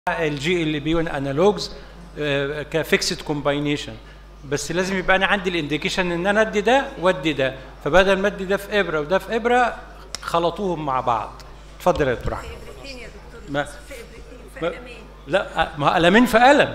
الجي ال بي 1 انالوجز كفيكسد كومباينيشن بس لازم يبقى انا عندي الانديكيشن ان انا ادي ده وادي ده فبدل ما ادي ده في ابره وده في ابره خلطوهم مع بعض اتفضل يا دكتور احمد ابرتين يا دكتور ما- في ابرتين في ما- قلمين لا ما قلمين في قلم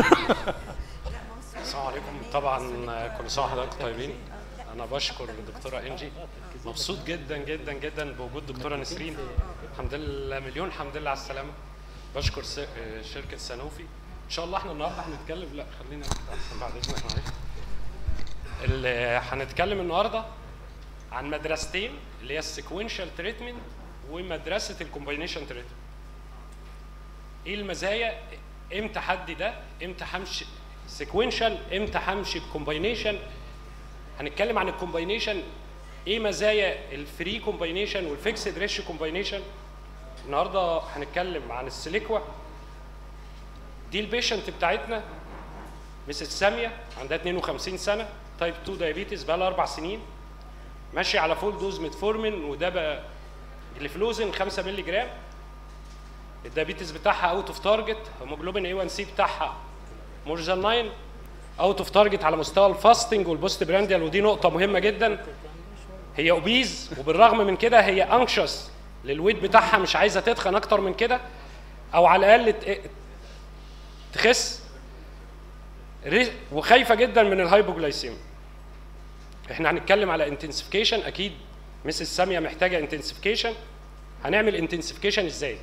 السلام عليكم طبعا كل سنه وحضراتكم طيبين انا بشكر الدكتوره انجي مبسوط جدا جدا جدا بوجود دكتوره نسرين الحمد لله مليون حمد لله على السلامه بشكر س- شركه سانوفي ان شاء الله احنا النهارده هنتكلم لا خلينا احسن بعد اذنك معلش اللي هنتكلم النهارده عن مدرستين اللي هي السيكونشال تريتمنت ومدرسه الكومباينيشن تريتمنت ايه المزايا امتى حدي ده امتى همشي سيكوينشال امتى همشي بكومباينيشن هنتكلم عن الكومباينيشن ايه مزايا الفري كومباينيشن والفيكسد ريشيو كومباينيشن النهارده هنتكلم عن السيليكوا دي البيشنت بتاعتنا مسز ساميه عندها 52 سنه تايب 2 دايابيتس بقى لها اربع سنين ماشيه على فول دوز ميتفورمين وده بقى الفلوزن 5 مللي جرام الدايابيتس بتاعها اوت اوف تارجت هيموجلوبين اي 1 سي بتاعها مور ذان 9 اوت اوف تارجت على مستوى الفاستنج والبوست برانديال ودي نقطه مهمه جدا هي اوبيز وبالرغم من كده هي انكشس للويت بتاعها مش عايزه تتخن اكتر من كده او على الاقل ت- تخس ري- وخايفه جدا من الهايبوجلايسيميا احنا هنتكلم على انتنسيفيكيشن اكيد مسز ساميه محتاجه انتنسيفيكيشن هنعمل انتنسيفيكيشن ازاي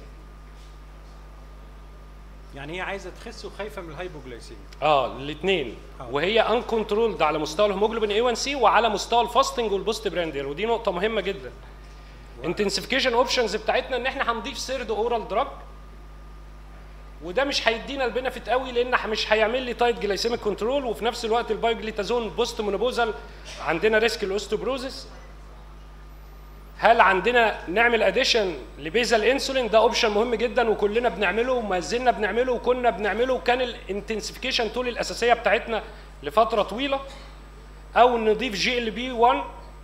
يعني هي عايزه تخس وخايفه من الهايبوجلايسيميا اه الاثنين آه. وهي ان كنترولد على مستوى الهيموجلوبين اي 1 سي وعلى مستوى الفاستنج والبوست براندير ودي نقطه مهمه جدا انتنسيفيكيشن اوبشنز بتاعتنا ان احنا هنضيف سيرد اورال دراج وده مش هيدينا البنفيت قوي لان ح- مش هيعمل لي تايت جلايسيميك كنترول وفي نفس الوقت البايوجليتازون بوست مونوبوزال عندنا ريسك الاوستوبروزيس هل عندنا نعمل اديشن لبيزال انسولين ده اوبشن مهم جدا وكلنا بنعمله وما زلنا بنعمله وكنا بنعمله وكان الانتنسيفيكيشن تول الاساسيه بتاعتنا لفتره طويله او نضيف جي ال بي 1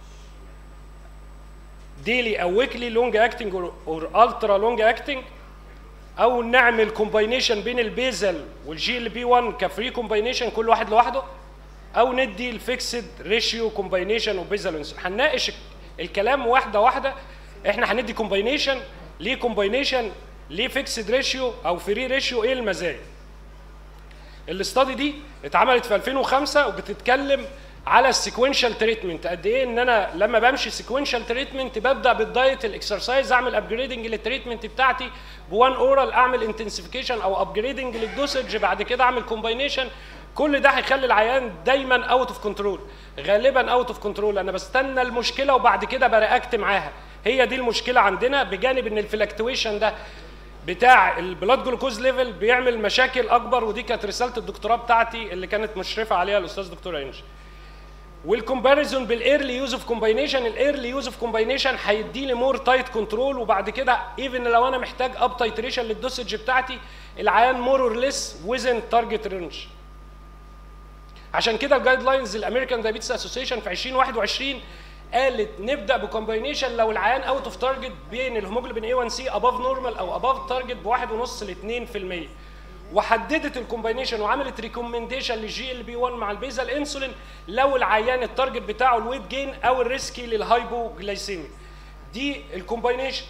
ديلي او ويكلي لونج اكتنج اور الترا لونج اكتنج او نعمل كومباينيشن بين البيزل والجي ال بي 1 كفري كومباينيشن كل واحد لوحده او ندي الفيكسد ريشيو كومباينيشن وبيزل انسولين هنناقش الكلام واحده واحده احنا هندي كومباينيشن ليه كومباينيشن ليه فيكسد ريشيو او فري ريشيو ايه المزايا الاستادي دي اتعملت في 2005 وبتتكلم على السيكونشال تريتمنت قد ايه ان انا لما بمشي سيكونشال تريتمنت ببدا بالدايت الاكسرسايز اعمل ابجريدنج للتريتمنت بتاعتي بوان اورال اعمل انتنسيفيكيشن او ابجريدنج للدوسج بعد كده اعمل كومباينيشن كل ده هيخلي العيان دايما اوت اوف كنترول غالبا اوت اوف كنترول انا بستنى المشكله وبعد كده برياكت معاها هي دي المشكله عندنا بجانب ان الفلكتويشن ده بتاع البلاد جلوكوز ليفل بيعمل مشاكل اكبر ودي كانت رساله الدكتوراه بتاعتي اللي كانت مشرفه عليها الاستاذ دكتور انجي والكومباريزون بالايرلي يوز اوف كومباينيشن الايرلي يوز اوف كومباينيشن هيدي لي مور تايت كنترول وبعد كده ايفن لو انا محتاج اب تايتريشن للدوسج بتاعتي العيان مور اور ليس ويزن تارجت رينج عشان كده الجايد لاينز الامريكان دايابيتس اسوسيشن في 2021 قالت نبدا بكومباينيشن لو العيان اوت اوف تارجت بين الهيموجلوبين اي 1 سي اباف نورمال او اباف تارجت بواحد ونص ل 2% وحددت الكومباينيشن وعملت ريكومنديشن للجي ال بي 1 مع البيزال انسولين لو العيان التارجت بتاعه الويت جين او الريسكي للهايبوجلايسيميا دي الكومباينيشن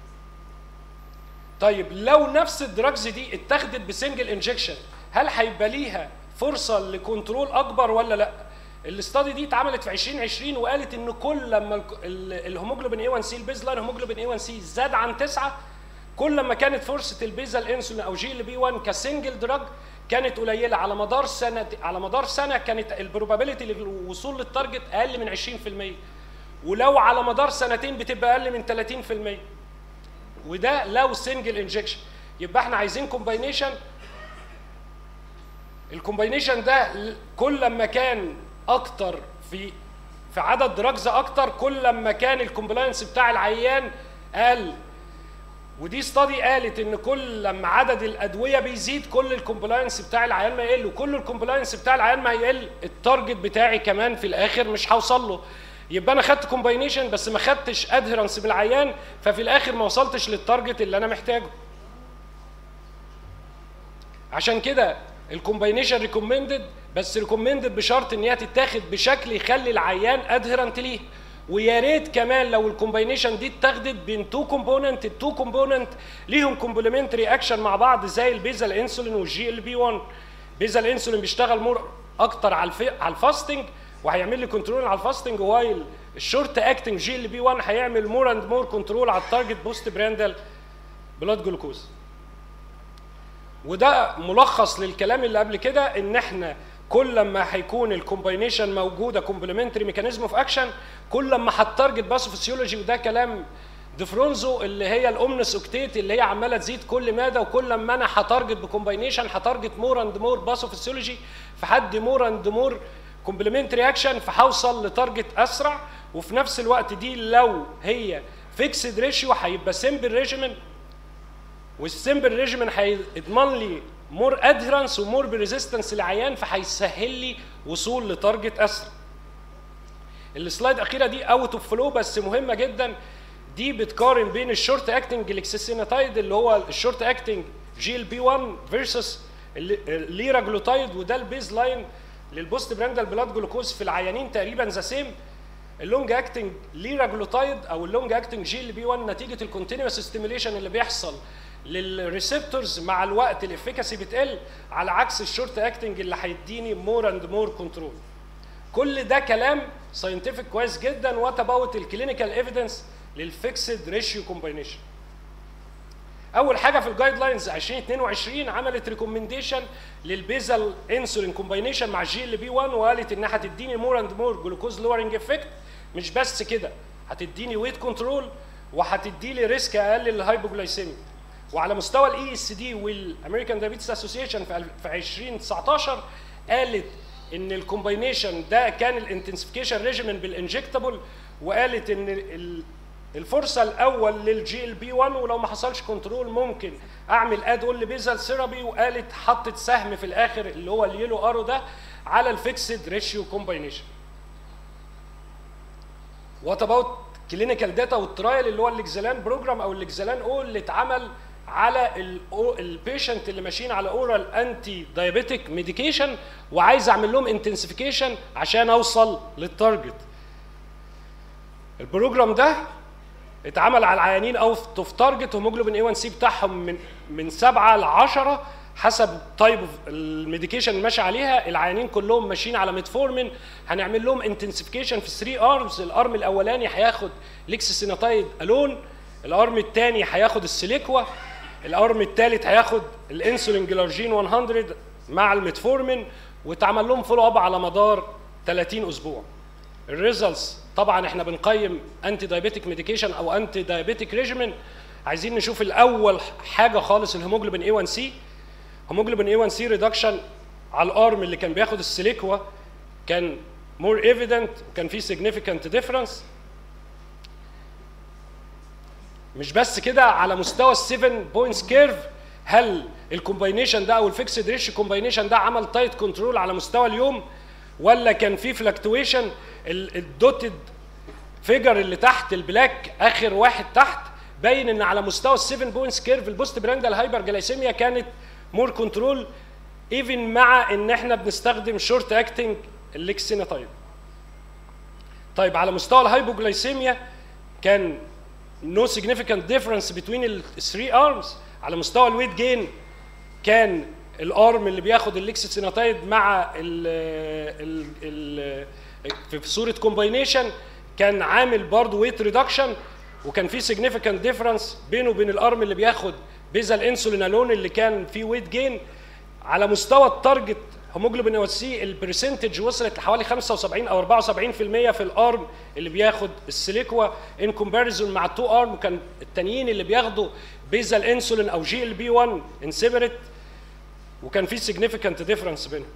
طيب لو نفس الدراجز دي اتاخدت بسنجل انجكشن هل هيبقى ليها فرصه لكنترول اكبر ولا لا الاستادي دي اتعملت في 2020 وقالت ان كل لما الك- ال- الهيموجلوبين اي 1 سي البيز لاين هيموجلوبين اي 1 سي زاد عن 9 كل ما كانت فرصه البيزال انسولين او جي ال بي 1 كسنجل دراج كانت قليله على مدار سنه على مدار سنه كانت البروبابيلتي للوصول للتارجت اقل من 20% ولو على مدار سنتين بتبقى اقل من 30% وده لو سنجل انجكشن يبقى احنا عايزين كومباينيشن الكومباينيشن ده ل- كل لما كان اكتر في في عدد دراجز اكتر كل لما كان الكومبلاينس بتاع العيان اقل ودي ستادي قالت ان كل لما عدد الادويه بيزيد كل الكومبلاينس بتاع العيان ما يقل وكل الكومبلاينس بتاع العيان ما يقل التارجت بتاعي كمان في الاخر مش هوصل له يبقى انا خدت كومباينيشن بس ما خدتش ادهرنس بالعيان ففي الاخر ما وصلتش للتارجت اللي انا محتاجه عشان كده الكومباينيشن ريكومندد بس ريكومندد بشرط ان هي تتاخد بشكل يخلي العيان ادهرنت ليه ويا ريت كمان لو الكومباينيشن دي اتاخدت بين تو كومبوننت التو كومبوننت ليهم كومبلمنتري اكشن مع بعض زي البيزال انسولين والجي ال بي 1 بيزال انسولين بيشتغل مور اكتر على الفي... على الفاستنج وهيعمل لي كنترول على الفاستنج وايل الشورت اكتنج جي ال بي 1 هيعمل مور اند مور كنترول على التارجت بوست براندال بلاد جلوكوز وده ملخص للكلام اللي قبل كده ان احنا كل ما هيكون الكومباينيشن موجوده كومبلمنتري ميكانيزم اوف اكشن كل ما هتارجت باثوفيسيولوجي وده كلام ديفرونزو اللي هي الاومنس اوكتيت اللي هي عماله تزيد كل مدى وكل ما انا هتارجت بكومباينيشن هتارجت مور اند مور باثوفيسيولوجي فحد مور اند مور كومبلمنتري اكشن فهوصل لتارجت اسرع وفي نفس الوقت دي لو هي فيكسد ريشيو هيبقى سمبل ريجيمنت والسمبل ريجيمن هيضمن لي مور ادهرنس ومور بريزيستنس للعيان فهيسهل لي وصول لتارجت اسرع. السلايد الاخيره دي اوت اوف فلو بس مهمه جدا دي بتقارن بين الشورت اكتنج لكسيسيناتايد اللي هو الشورت اكتنج جي ال بي 1 فيرسس الليراجلوتايد وده البيز لاين للبوست براندال بلاد جلوكوز في العيانين تقريبا ذا سيم اللونج اكتنج ليراجلوتايد او اللونج اكتنج جي ال بي 1 نتيجه الكونتينوس ستيميليشن اللي بيحصل للريسبتورز مع الوقت الافيكاسي بتقل على عكس الشورت اكتنج اللي هيديني مور اند مور كنترول كل ده كلام ساينتفك كويس جدا وات اباوت الكلينيكال ايفيدنس للفيكسد ريشيو كومباينيشن اول حاجه في الجايد لاينز 2022 عملت ريكومنديشن للبيزل انسولين كومباينيشن مع جي ال بي 1 وقالت انها هتديني مور اند مور جلوكوز لورنج افكت مش بس كده هتديني ويت كنترول وهتدي لي ريسك اقل للهايبوجلايسيميا وعلى مستوى الاي اس دي والامريكان دايابيتس اسوسيشن في 2019 قالت ان الكومباينيشن ده كان الانتنسيفيكيشن ريجيمن بالانجكتابل وقالت ان الفرصه الاول للجي ال بي 1 ولو ما حصلش كنترول ممكن اعمل اد اول بيزل ثيرابي وقالت حطت سهم في الاخر اللي هو اليلو ارو ده على الفيكسد ريشيو كومباينيشن وات اباوت كلينيكال داتا والترايل اللي هو الاكزلان بروجرام او الاكزلان او اللي اتعمل على البيشنت اللي ماشيين على اورال انتي دايابيتيك ميديكيشن وعايز اعمل لهم انتنسيفيكيشن عشان اوصل للتارجت البروجرام ده اتعمل على العيانين اوت اوف تارجت هيموجلوبين اي 1 سي بتاعهم من من 7 ل 10 حسب تايب اوف الميديكيشن اللي ماشي عليها العيانين كلهم ماشيين على ميتفورمين هنعمل لهم انتنسيفيكيشن في 3 ارمز الارم الاولاني هياخد ليكسيسيناتايد الون الارم الثاني هياخد السيليكوا الارم الثالث هياخد الانسولين جلارجين 100 مع الميتفورمين واتعمل لهم فولو اب على مدار 30 اسبوع الريزلتس طبعا احنا بنقيم انتي دايابيتيك ميديكيشن او انتي دايابيتيك ريجيمن عايزين نشوف الاول حاجه خالص الهيموجلوبين اي 1 سي هيموجلوبين اي 1 سي ريدكشن على الارم اللي كان بياخد السيليكوا كان مور ايفيدنت وكان في significant ديفرنس مش بس كده على مستوى السيفن بوينتس كيرف هل الكومباينيشن ده او الفيكسد ريش كومباينيشن ده عمل تايت كنترول على مستوى اليوم ولا كان في فلكتويشن الدوتد فيجر اللي تحت البلاك اخر واحد تحت باين ان على مستوى السيفن بوينتس كيرف البوست براندال هايبر جلايسيميا كانت مور كنترول ايفن مع ان احنا بنستخدم شورت اكتنج الليكسيناتايد طيب على مستوى الهايبوجلايسيميا كان no significant difference between ال three arms على مستوى الويت جين كان الارم اللي بياخد الليكسيناتايد مع ال ال ال في صوره كومباينيشن كان عامل برضه ويت ريدكشن وكان في significant difference بينه وبين الارم اللي بياخد بيزال انسولين الون اللي كان فيه ويت جين على مستوى التارجت هيموجلوبين او سي البرسنتج وصلت لحوالي 75 او 74% في الارم اللي بياخد السيليكوا ان كومباريزون مع التو ارم وكان التانيين اللي بياخدوا بيزال انسولين او جي ال بي 1 انسيبريت وكان في significant ديفرنس بينهم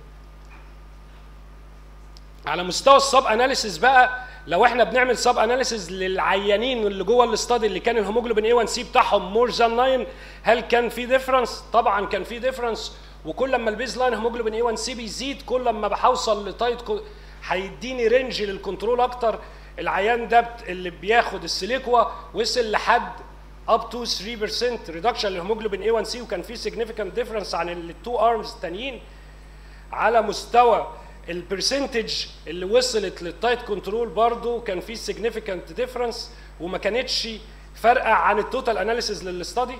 على مستوى السب اناليسيس بقى لو احنا بنعمل سب اناليسيس للعيانين اللي جوه الاستادي اللي كان الهيموجلوبين اي 1 سي بتاعهم مور ذان 9 هل كان في ديفرنس؟ طبعا كان في ديفرنس وكل لما البيز لاين هيموجلوبين اي 1 سي بيزيد كل لما بحوصل لتايت كو... هيديني رينج للكنترول اكتر العيان ده اللي بياخد السيليكوا وصل لحد اب تو 3% ريدكشن للهيموجلوبين A1C وكان في significant difference عن التو ارمز التانيين على مستوى البرسنتج اللي وصلت للتايت كنترول برضو كان في significant ديفرنس وما كانتش فارقه عن التوتال اناليسيز للاستادي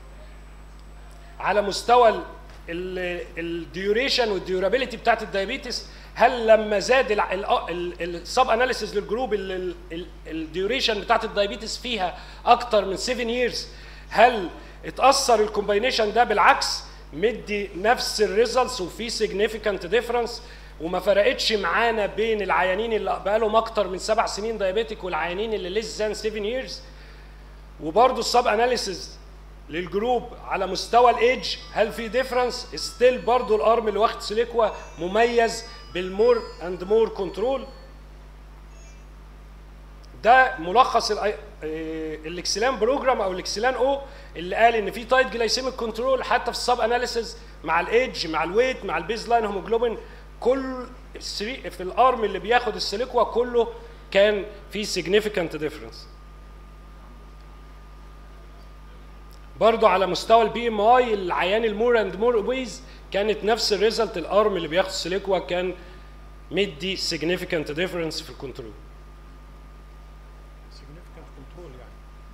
على مستوى الديوريشن والديورابيلتي بتاعت الدايابيتس هل لما زاد السب اناليسيز للجروب الديوريشن بتاعت الدايابيتس فيها اكتر من 7 years هل اتاثر الكومباينيشن ده بالعكس مدي نفس الريزلتس وفي significant ديفرنس وما فرقتش معانا بين العيانين اللي بقالهم اكتر من سبع سنين دايابيتك والعيانين اللي ليس ذان 7 years وبرضه السب اناليسيز للجروب على مستوى الايدج هل في ديفرنس ستيل برضه الارم اللي واخد سيليكوا مميز بالمور اند مور كنترول ده ملخص الأي- آه، الاكسلان بروجرام او الاكسلان او اللي قال ان في تايت جلايسيميك كنترول حتى في السب اناليسيز مع الايدج مع الويت مع البيز لاين هيموجلوبين كل السري- في الارم اللي بياخد السيليكوا كله كان في significant difference برضو على مستوى البي ام اي العيان المور اند مور اوبيز كانت نفس الريزلت الارم اللي بياخد سيليكوا كان مدي significant difference في الكنترول significant control يعني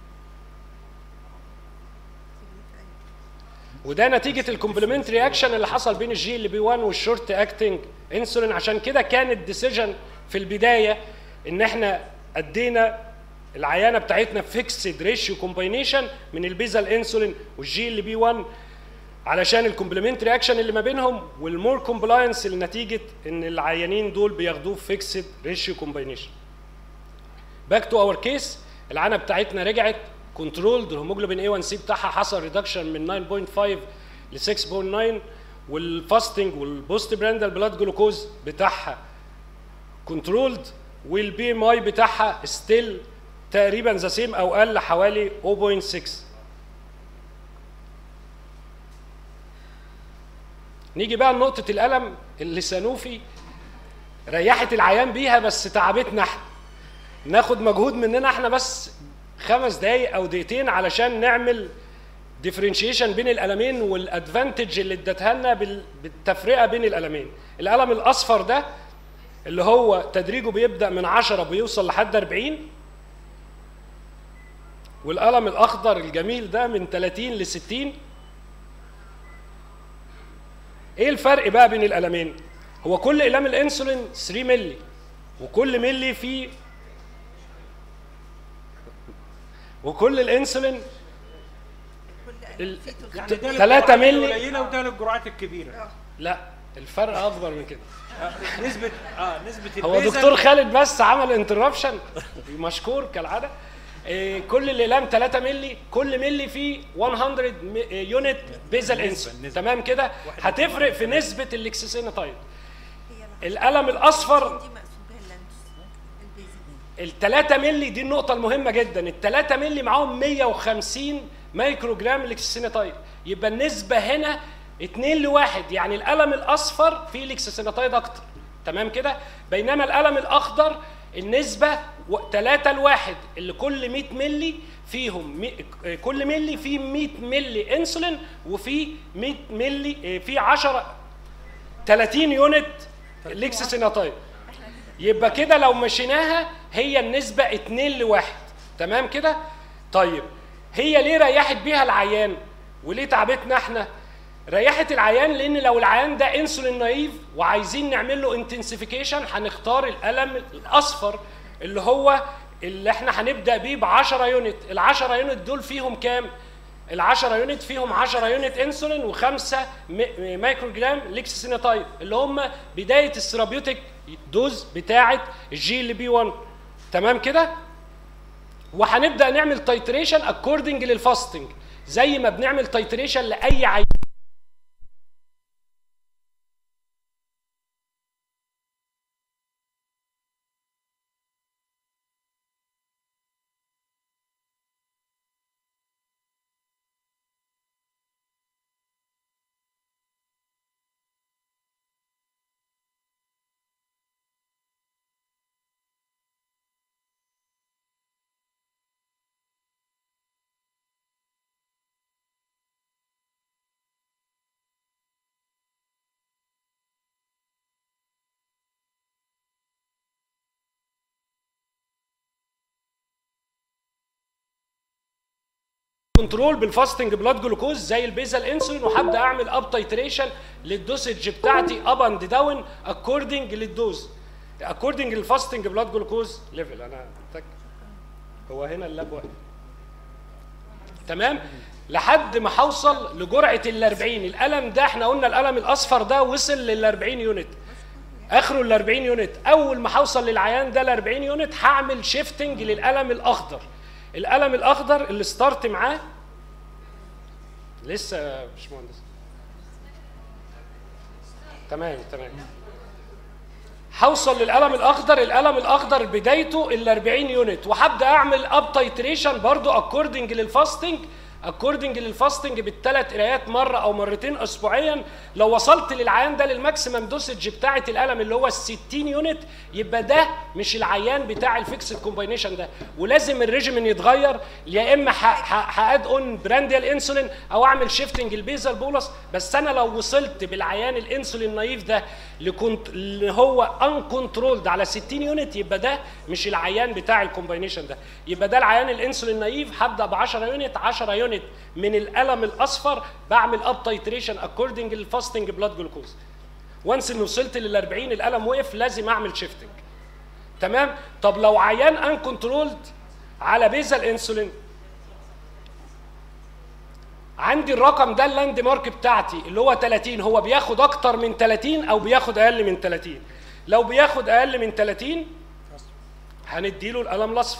وده نتيجه الكومبلمنتري اكشن اللي حصل بين الجي ال بي 1 والشورت اكتنج انسولين عشان كده كان الديسيجن في البدايه ان احنا ادينا العيانه بتاعتنا فيكسد ريشيو كومباينيشن من البيزال انسولين والجي ال بي 1 علشان الكومبلمنتري اكشن اللي ما بينهم والمور كومبلاينس لنتيجه ان العيانين دول بياخدوه فيكسد ريشيو كومباينيشن باك تو اور كيس العانه بتاعتنا رجعت كنترولد الهيموجلوبين اي 1 سي بتاعها حصل ريدكشن من 9.5 ل 6.9 والفاستنج والبوست براندال بلاد جلوكوز بتاعها كنترولد والبي ام اي بتاعها ستيل تقريبا ذا سيم او قل حوالي 0.6 نيجي بقى لنقطة الألم اللي سانوفي ريحت العيان بيها بس تعبتنا احنا ناخد مجهود مننا احنا بس خمس دقايق او دقيقتين علشان نعمل ديفرنشيشن بين الالمين والادفانتج اللي ادتها لنا بال- بالتفرقه بين الالمين الالم الاصفر ده اللي هو تدريجه بيبدا من 10 بيوصل لحد 40 والقلم الاخضر الجميل ده من 30 ل 60 ايه الفرق بقى بين القلمين هو كل اقلام الانسولين 3 مللي وكل ملي فيه وكل الانسولين ال- يعني ده تلاتة للجرعات ملي. القليله وده للجرعات الكبيره لا الفرق اكبر من كده آه، نسبه اه نسبه هو البيزل دكتور خالد بس عمل انتربشن مشكور كالعاده إيه، كل الاقلام 3 مللي كل ملي فيه 100 م- إيه، يونت بيزل انسولين نسبة. تمام كده هتفرق في نسبه الاكسسيناتايد هي القلم الاصفر دي مقصود بها اللانتوس البيزك ال 3 مللي دي النقطة المهمة جدا، ال 3 مللي معاهم 150 مايكرو جرام لكسيناتايد، يبقى النسبة هنا 2 لواحد يعني القلم الأصفر فيه لكسيناتايد أكتر، تمام كده؟ بينما القلم الأخضر النسبة 3 لواحد اللي كل 100 مللي فيهم مي كل ملي فيه 100 مللي انسولين وفي 100 مللي في 10 30 يونت لكسيناتايد يبقى كده لو مشيناها هي النسبة 2 لواحد تمام كده؟ طيب هي ليه ريحت بيها العيان؟ وليه تعبتنا احنا؟ ريحت العيان لان لو العيان ده انسولين نايف وعايزين نعمل له انتنسيفيكيشن هنختار القلم الاصفر اللي هو اللي احنا هنبدا بيه ب 10 يونت، ال 10 يونت دول فيهم كام؟ ال 10 يونت فيهم 10 يونت انسولين وخمسه م- مايكرو جرام ليكسيناتايد اللي هم بدايه الثيرابيوتيك دوز بتاعه الجي ال بي 1 تمام كده؟ وهنبدا نعمل تايتريشن اكوردنج للفاستنج زي ما بنعمل تايتريشن لاي عيان كنترول بالفاستنج بلاد جلوكوز زي البيزال انسولين وهبدا اعمل اب تايتريشن للدوسج بتاعتي اب اند داون اكوردنج للدوز اكوردنج للفاستنج بلاد جلوكوز ليفل انا تك هو هنا اللاب واقف تمام لحد ما هوصل لجرعه ال 40 القلم ده احنا قلنا القلم الاصفر ده وصل لل 40 يونت اخره ال 40 يونت اول ما هوصل للعيان ده ال 40 يونت هعمل شيفتنج للقلم الاخضر القلم الاخضر اللي ستارت معاه لسه يا باشمهندس تمام تمام هوصل للقلم الاخضر القلم الاخضر بدايته ال 40 يونت وهبدا اعمل اب تايتريشن برضو اكوردنج للفاستنج اكوردنج للفاستنج بالثلاث قرايات مره او مرتين اسبوعيا لو وصلت للعيان ده للماكسيمم دوسج بتاعه القلم اللي هو ال 60 يونت يبقى ده مش العيان بتاع الفيكسد كومباينيشن ده ولازم الريجيمين يتغير يا اما هاد اون برانديال انسولين او اعمل شيفتنج البيزال بولس بس انا لو وصلت بالعيان الانسولين نايف ده لكنت اللي هو ان كنترولد على 60 يونت يبقى ده مش العيان بتاع الكومباينيشن ده يبقى ده العيان الانسولين نايف هبدا ب 10 يونت 10 يونت من القلم الاصفر بعمل اب تايتريشن اكوردنج للفاستنج بلاد جلوكوز وانس ان وصلت لل 40 القلم وقف لازم اعمل شيفتنج تمام طب لو عيان ان كنترولد على بيزال انسولين عندي الرقم ده اللاند مارك بتاعتي اللي هو 30 هو بياخد اكتر من 30 او بياخد اقل من 30 لو بياخد اقل من 30 هنديله القلم الاصفر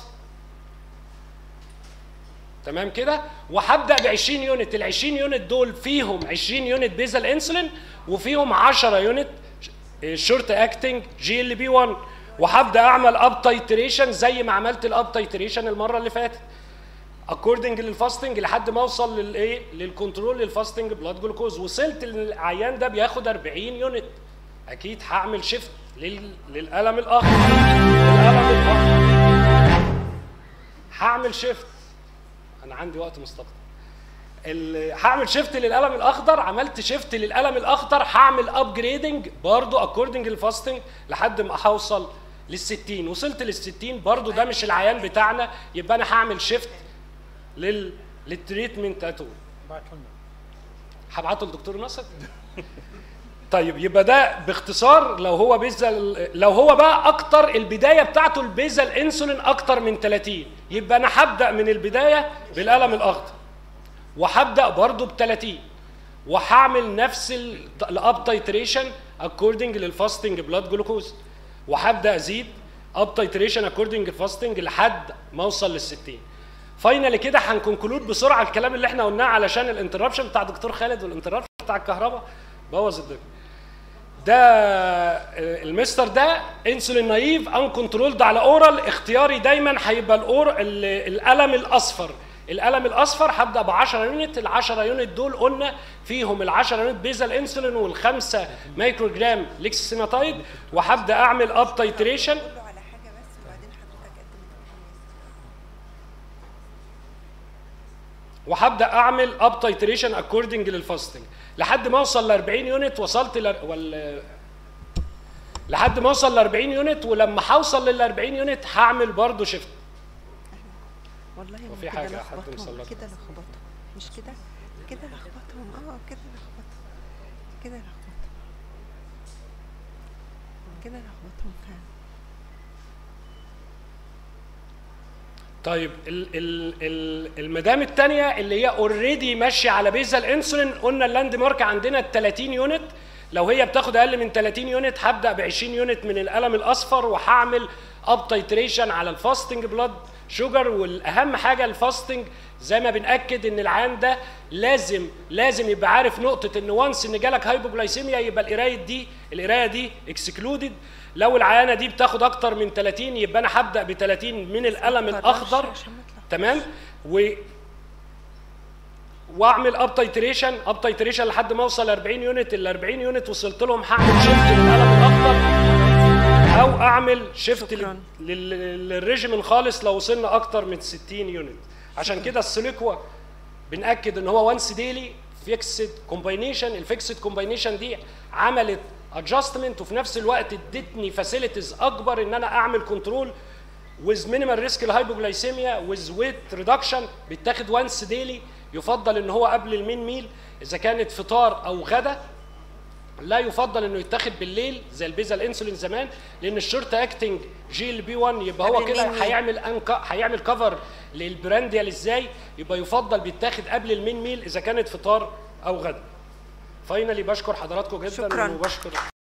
تمام كده وهبدا ب 20 يونت ال 20 يونت دول فيهم 20 يونت بيزال انسولين وفيهم 10 يونت شورت اكتنج جي ال بي 1 وهبدا اعمل اب تايتريشن زي ما عملت الاب تايتريشن المره اللي فاتت اكوردنج للفاستنج لحد ما اوصل للايه للكنترول للفاستنج بلاد جلوكوز وصلت للعيان ده بياخد 40 يونت اكيد هعمل شيفت لل... للقلم الاخضر القلم الاخضر هعمل شيفت انا عندي وقت مستقطع ال- هعمل شيفت للقلم الاخضر عملت شيفت للقلم الاخضر هعمل ابجريدنج برضو اكوردنج للفاستنج لحد ما هوصل لل 60 وصلت لل 60 برضو ده مش العيان بتاعنا يبقى انا هعمل شيفت لل للتريتمنت اتول هبعته للدكتور نصر طيب يبقى ده باختصار لو هو بيزل لو هو بقى اكتر البدايه بتاعته البيزل انسولين اكتر من 30 يبقى انا هبدا من البدايه بالقلم الاخضر وهبدا برضه ب 30 وهعمل نفس الاب تايتريشن اكوردنج للفاستنج بلاد جلوكوز وهبدا ازيد اب تايتريشن اكوردنج للفاستنج لحد ما اوصل لل 60 فاينالي كده هنكونكلود بسرعه الكلام اللي احنا قلناه علشان الانتربشن بتاع دكتور خالد والانتربشن بتاع الكهرباء بوظ الدنيا ده آه، المستر ده انسولين نايف ان كنترولد على اورال اختياري دايما هيبقى الاور ال- القلم الاصفر القلم الاصفر هبدا ب 10 يونت ال 10 يونت دول قلنا فيهم ال 10 يونت بيزل انسولين والخمسه مايكرو جرام ليكسيناتايد وهبدا اعمل اب تايتريشن قول له على حاجه بس وبعدين حضرتك قدم وهبدا اعمل اب تايتريشن اكوردنج للفاستنج لحد ما اوصل ل 40 يونت وصلت ل وال لحد ما اوصل ل 40 يونت ولما هوصل لل 40 يونت هعمل برضه شيفت والله هو ما في كده حاجة حد لخبطهم، مسلطها. كده لخبطهم مش كده كده لخبطهم اه كده لخبطهم كده لخبطهم كده لخبطهم فعلا طيب ال ال ال المدام الثانيه اللي هي اوريدي ماشيه على بيزل انسولين قلنا اللاند مارك عندنا ال 30 يونت لو هي بتاخد اقل من 30 يونت هبدا ب 20 يونت من القلم الاصفر وهعمل اب تايتريشن على الفاستنج بلاد شوجر والاهم حاجه الفاستنج زي ما بناكد ان العيان ده لازم لازم يبقى عارف نقطه ان وانس ان جالك هايبوجلايسيميا يبقى القرايه دي القرايه دي اكسكلودد لو العيانه دي بتاخد اكتر من 30 يبقى انا هبدا ب 30 من القلم متكررش الاخضر عشان ما تلخبطش. تمام و واعمل اب تايتريشن اب تايتريشن لحد ما اوصل 40 يونت ال 40 يونت وصلت لهم هعمل شيفت للقلم الاخضر او اعمل شيفت شكراً. للريجيمن خالص لو وصلنا اكتر من 60 يونت عشان كده السليكوا بناكد ان هو وانس ديلي فيكسد كومباينيشن الفيكسد كومباينيشن دي عملت ادجستمنت وفي نفس الوقت ادتني فاسيلتيز اكبر ان انا اعمل كنترول with minimal risk الهايبوجلايسيميا with weight reduction بيتاخد وانس ديلي يفضل ان هو قبل المين ميل اذا كانت فطار او غدا لا يفضل انه يتاخد بالليل زي البيزا الانسولين زمان لان الشورت اكتنج جي ال بي 1 يبقى هو قبل كده المين ميل. هيعمل أنك... هيعمل كفر للبرانديال ازاي يبقى يفضل بيتاخد قبل المين ميل اذا كانت فطار او غدا فاينلي بشكر حضراتكم جدا شكراً. وبشكر